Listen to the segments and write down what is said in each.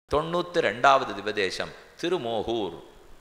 தொண்ணூற்றி ரெண்டாவது திவதேசம் திருமோகூர்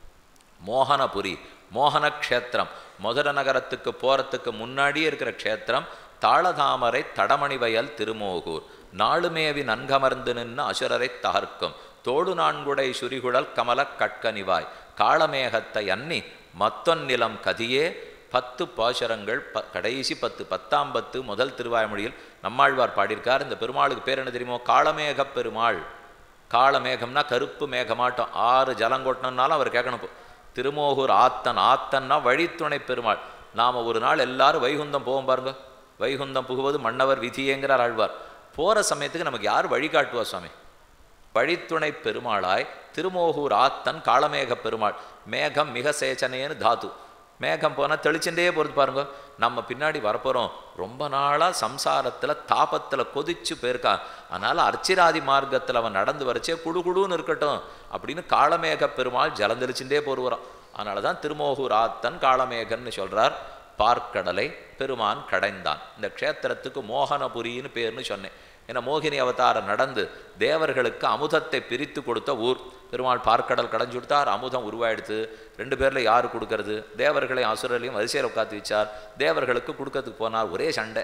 மோகனபுரி மோகன க்ஷேத்திரம் மதுர நகரத்துக்கு போகிறதுக்கு முன்னாடியே இருக்கிற க்ஷேத்திரம் தாளதாமரை தடமணி வயல் திருமோகூர் நாளுமேவி நன்கமர்ந்து நின்று அசுரரை தகர்க்கும் தோடு நான்குடை சுரிகுழல் கமல கட்கனிவாய் காளமேகத்தை அன்னி மத்தொன்னிலம் கதியே பத்து பாசுரங்கள் ப கடைசி பத்து பத்தாம் பத்து முதல் திருவாய்மொழியில் நம்மாழ்வார் பாடியிருக்கார் இந்த பெருமாளுக்கு பேர் என்ன தெரியுமோ காளமேகப் பெருமாள் காளமேகம்னா கருப்பு மேகமாட்டம் ஆறு ஜலம் கொட்டணும்னாலும் அவர் கேட்கணும் இப்போ. திருமோகூர் ஆத்தன் ஆத்தன்னா வழித்துணை பெருமாள் நாம் ஒரு நாள் எல்லாரும் வைகுந்தம் போவோம் பாருங்க வைகுந்தம் புகுவது மன்னவர் விதியேங்கிறார் ஆழ்வார் போகிற சமயத்துக்கு நமக்கு யார் வழிகாட்டுவா சுவாமி வழித்துணை பெருமாளாய் திருமோகூர் ஆத்தன் காளமேக பெருமாள் மேகம் மிக சேச்சனேன்னு தாத்து மேகம் போனால் தெளிச்சுட்டே போகிறது பாருங்க நம்ம பின்னாடி வரப்போகிறோம் ரொம்ப நாளாக சம்சாரத்தில் தாபத்தில் கொதிச்சு போயிருக்கான் அதனால் அர்ச்சிராதி மார்க்கத்தில் அவன் நடந்து வரச்சே குடு குடுன்னு இருக்கட்டும் அப்படின்னு காளமேக பெருமாள் ஜலந்தெளிச்சுட்டே போருவறான் அதனால தான் திருமோகூர் ஆத்தன் காளமேகன்னு சொல்கிறார் பார்க்கடலை பெருமான் கடைந்தான் இந்த க்ஷேத்திரத்துக்கு மோகனபுரின்னு பேர்னு சொன்னேன் ஏன்னா மோகினி அவதாரம் நடந்து தேவர்களுக்கு அமுதத்தை பிரித்து கொடுத்த ஊர் பெருமாள் பார்க்கடல் கடைஞ்சு கொடுத்தார் அமுதம் உருவாயிடுத்து ரெண்டு பேரில் யார் கொடுக்கறது தேவர்களையும் அசுரர்களையும் வரிசையில் உட்காந்து வச்சார் தேவர்களுக்கு கொடுக்கறதுக்கு போனார் ஒரே சண்டை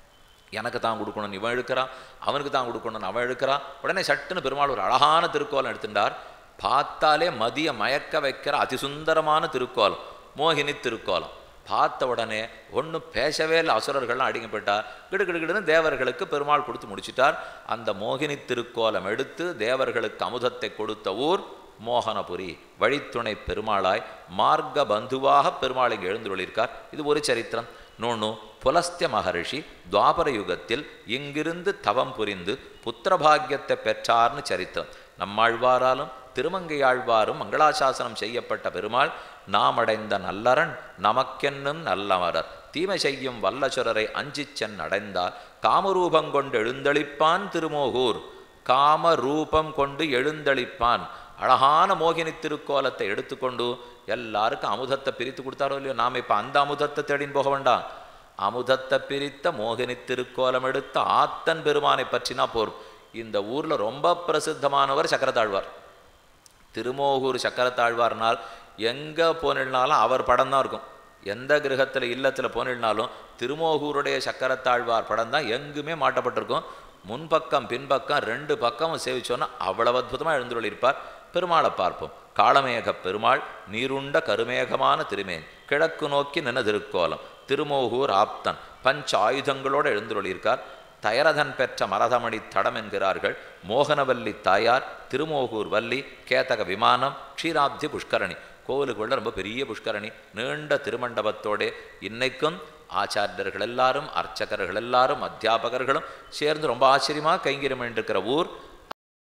எனக்கு தான் கொடுக்கணும்னு இவன் இழுக்கிறான் அவனுக்கு தான் கொடுக்கணும்னு அவன் இழுக்கிறான் உடனே சட்டுன்னு பெருமாள் ஒரு அழகான திருக்கோலம் எடுத்துட்டார் பார்த்தாலே மதிய மயக்க வைக்கிற அதிசுந்தரமான திருக்கோலம் மோகினி திருக்கோலம் பார்த்த உடனே ஒன்றும் பேசவே இல்லை அசுரர்கள்லாம் அடிங்க போயிட்டார் கிடு கிடு கிடுன்னு தேவர்களுக்கு பெருமாள் கொடுத்து முடிச்சிட்டார் அந்த மோகினி திருக்கோலம் எடுத்து தேவர்களுக்கு அமுதத்தை கொடுத்த ஊர் மோகனபுரி வழித்துணை பெருமாளாய் மார்க்க பந்துவாக பெருமாள் இங்கே எழுந்துள்ளிருக்கார் இது ஒரு சரித்திரம் நோன்னு புலஸ்திய மகரிஷி துவாபர யுகத்தில் இங்கிருந்து தவம் புரிந்து புத்திரபாகியத்தை பெற்றார்னு சரித்திரம் நம்மாழ்வாராலும் திருமங்கையாழ்வாரும் மங்களாசாசனம் செய்யப்பட்ட பெருமாள் நாம் அடைந்த நல்லரண் நமக்கென்னும் நல்லமரர் தீமை செய்யும் வல்லசுரரை அஞ்சிச் சென் அடைந்தால் காமரூபம் கொண்டு எழுந்தளிப்பான் திருமோகூர் காம ரூபம் கொண்டு எழுந்தளிப்பான் அழகான மோகினி திருக்கோலத்தை எடுத்துக்கொண்டு எல்லாருக்கும் அமுதத்தை பிரித்து கொடுத்தாரோ இல்லையோ நாம் இப்போ அந்த அமுதத்தை தேடின்னு போக வேண்டாம் அமுதத்தை பிரித்த மோகினி திருக்கோலம் எடுத்த ஆத்தன் பெருமானை பற்றினா போரும் இந்த ஊர்ல ரொம்ப பிரசித்தமானவர் சக்கரத்தாழ்வார் திருமோகூர் சக்கரத்தாழ்வார்னால் எங்கே போனில்னாலும் அவர் படம் தான் இருக்கும் எந்த கிரகத்தில் இல்லத்தில் போனில்னாலும் திருமோகூருடைய சக்கரத்தாழ்வார் படம் தான் எங்குமே மாட்டப்பட்டிருக்கும் முன்பக்கம் பின்பக்கம் ரெண்டு பக்கமும் சேவிச்சோன்னா அவ்வளவு அற்புதமாக எழுந்துள்ளிருப்பார் பெருமாளை பார்ப்போம் காளமேக பெருமாள் நீருண்ட கருமேகமான திருமேன் கிழக்கு நோக்கி நின திருக்கோலம் திருமோகூர் ஆப்தன் பஞ்ச ஆயுதங்களோடு எழுந்துள்ளிருக்கார் தயரதன் பெற்ற மரதமணி தடம் என்கிறார்கள் மோகனவல்லி தாயார் திருமோகூர் வள்ளி கேத்தக விமானம் க்ஷீராப்தி புஷ்கரணி கோவிலுக்குள்ள ரொம்ப பெரிய புஷ்கரணி நீண்ட திருமண்டபத்தோட இன்னைக்கும் ஆச்சாரியர்கள் எல்லாரும் அர்ச்சகர்கள் எல்லாரும் அத்தியாபகர்களும் சேர்ந்து ரொம்ப ஆச்சரியமாக கைங்கரியம் இருக்கிற ஊர்